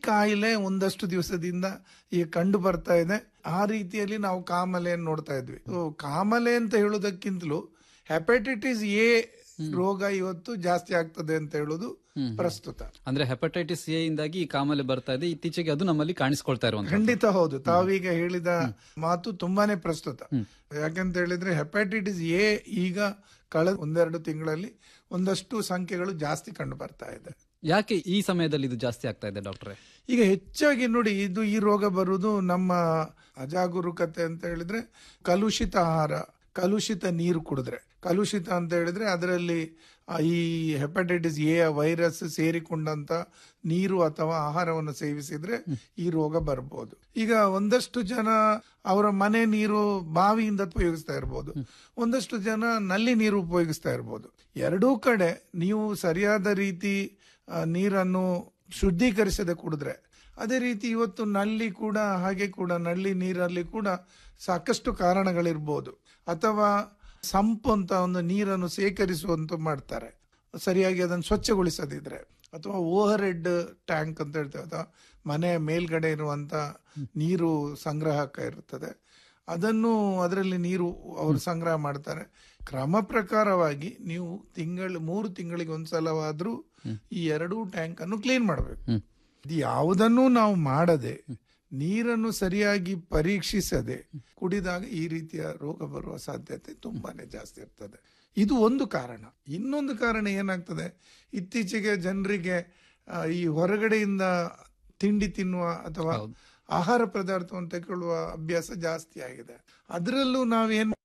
ಕಾಯಿಲೆ ಒಂದಷ್ಟು ದಿವಸದಿಂದ ಈಗ ಕಂಡು ಬರ್ತಾ ಇದೆ ಆ ರೀತಿಯಲ್ಲಿ ನಾವು ಕಾಮಲೆಯನ್ನು ನೋಡ್ತಾ ಇದ್ವಿ So, ಕಾಮಲೆ ಅಂತ ಹೇಳೋದಕ್ಕಿಂತಲೂ ಹೆಪಟೈಟಿಸ್ ಎ ರೋಗ ಇವತ್ತು ಜಾಸ್ತಿ ಆಗ್ತದೆ ಅಂತ ಹೇಳೋದು ಪ್ರಸ್ತುತ ಅಂದ್ರೆ ಹೆಪಟೈಟಿಸ್ ಎ ಇಂದಾಗಿ ಈ ಕಾಮಲೆ ಬರ್ತಾ ಇದೆ ಇತ್ತೀಚೆಗೆ ಅದು ನಮ್ಮಲ್ಲಿ ಕಾಣಿಸ್ಕೊಳ್ತಾ ಇರುವಂತ ಖಂಡಿತ ಹೌದು ತಾವೀಗ ಹೇಳಿದ ಮಾತು ತುಂಬಾನೇ ಪ್ರಸ್ತುತ ಯಾಕಂತ ಹೇಳಿದ್ರೆ ಹೆಪಟೈಟಿಸ್ ಎ ಈಗ ಕಳೆದ ಒಂದೆರಡು ತಿಂಗಳಲ್ಲಿ ಒಂದಷ್ಟು ಸಂಖ್ಯೆಗಳು ಜಾಸ್ತಿ ಕಂಡು ಬರ್ತಾ ಇದೆ ಯಾಕೆ ಈ ಸಮಯದಲ್ಲಿ ಇದು ಜಾಸ್ತಿ ಆಗ್ತಾ ಇದೆ ಡಾಕ್ಟ್ರೆ ಈಗ ಹೆಚ್ಚಾಗಿ ನೋಡಿ ಇದು ಈ ರೋಗ ಬರುವುದು ನಮ್ಮ ಅಜಾಗರೂಕತೆ ಅಂತ ಹೇಳಿದ್ರೆ ಕಲುಷಿತ ಆಹಾರ ಕಲುಷಿತ ನೀರು ಕುಡಿದ್ರೆ ಕಲುಷಿತ ಅಂತ ಹೇಳಿದ್ರೆ ಅದರಲ್ಲಿ ಆ, ಈ ಹೆಪಟೈಟಿಸ್ ಎ ವೈರಸ್ ಸೇರಿಕೊಂಡಂತ ನೀರು ಅಥವಾ ಆಹಾರವನ್ನು ಸೇವಿಸಿದ್ರೆ ಈ ರೋಗ ಬರ್ಬೋದು ಈಗ ಒಂದಷ್ಟು ಜನ ಅವರ ಮನೆ ನೀರು ಬಾವಿಯಿಂದ ಉಪಯೋಗಿಸ್ತಾ ಇರ್ಬೋದು ಒಂದಷ್ಟು ಜನ ನಲ್ಲಿ ನೀರು ಉಪಯೋಗಿಸ್ತಾ ಇರ್ಬೋದು ಎರಡೂ ಕಡೆ ನೀವು ಸರಿಯಾದ ರೀತಿ ಆ, ನೀರನ್ನು ಶುದ್ಧೀಕರಿಸದೆ ಕುಡಿದ್ರೆ ಅದೇ ರೀತಿ ಇವತ್ತು ನಲ್ಲಿ ಕೂಡ ಹಾಗೆ ಕೂಡ ನಲ್ಲಿ ನೀರಲ್ಲಿ ಕೂಡ ಸಾಕಷ್ಟು ಕಾರಣಗಳಿರ್ಬೋದು ಅಥವಾ ಸಂಪು ಅಂತ ಒಂದು ನೀರನ್ನು ಸೇಕರಿಸುವಂತ ಮಾಡ್ತಾರೆ ಸರಿಯಾಗಿ ಅದನ್ನು ಸ್ವಚ್ಛಗೊಳಿಸದಿದ್ರೆ ಅಥವಾ ಓವರ್ ಹೆಡ್ ಟ್ಯಾಂಕ್ ಅಂತ ಹೇಳ್ತೇವೆ ಅಥವಾ ಮನೆಯ ಮೇಲ್ಗಡೆ ಇರುವಂತ ನೀರು ಸಂಗ್ರಹಕ ಇರುತ್ತದೆ ಅದನ್ನು ಅದರಲ್ಲಿ ನೀರು ಅವರು ಸಂಗ್ರಹ ಮಾಡ್ತಾರೆ ಕ್ರಮ ಪ್ರಕಾರವಾಗಿ ನೀವು ತಿಂಗಳು ಮೂರು ತಿಂಗಳಿಗೆ ಒಂದ್ಸಲವಾದ್ರೂ ಈ ಎರಡೂ ಟ್ಯಾಂಕ್ ಅನ್ನು ಕ್ಲೀನ್ ಮಾಡಬೇಕು ಇದು ಯಾವುದನ್ನು ನಾವು ಮಾಡದೆ ನೀರನ್ನು ಸರಿಯಾಗಿ ಪರೀಕ್ಷಿಸದೆ ಕುಡಿದಾಗ ಈ ರೀತಿಯ ರೋಗ ಬರುವ ಸಾಧ್ಯತೆ ತುಂಬಾನೇ ಜಾಸ್ತಿ ಇರ್ತದೆ ಇದು ಒಂದು ಕಾರಣ ಇನ್ನೊಂದು ಕಾರಣ ಏನಾಗ್ತದೆ ಇತ್ತೀಚೆಗೆ ಜನರಿಗೆ ಆ, ಈ ಹೊರಗಡೆಯಿಂದ ತಿಂಡಿ ತಿನ್ನುವ ಅಥವಾ ಆಹಾರ ಪದಾರ್ಥವನ್ನು ತಗೊಳ್ಳುವ ಅಭ್ಯಾಸ ಜಾಸ್ತಿ ಆಗಿದೆ ಅದರಲ್ಲೂ ನಾವೇನ್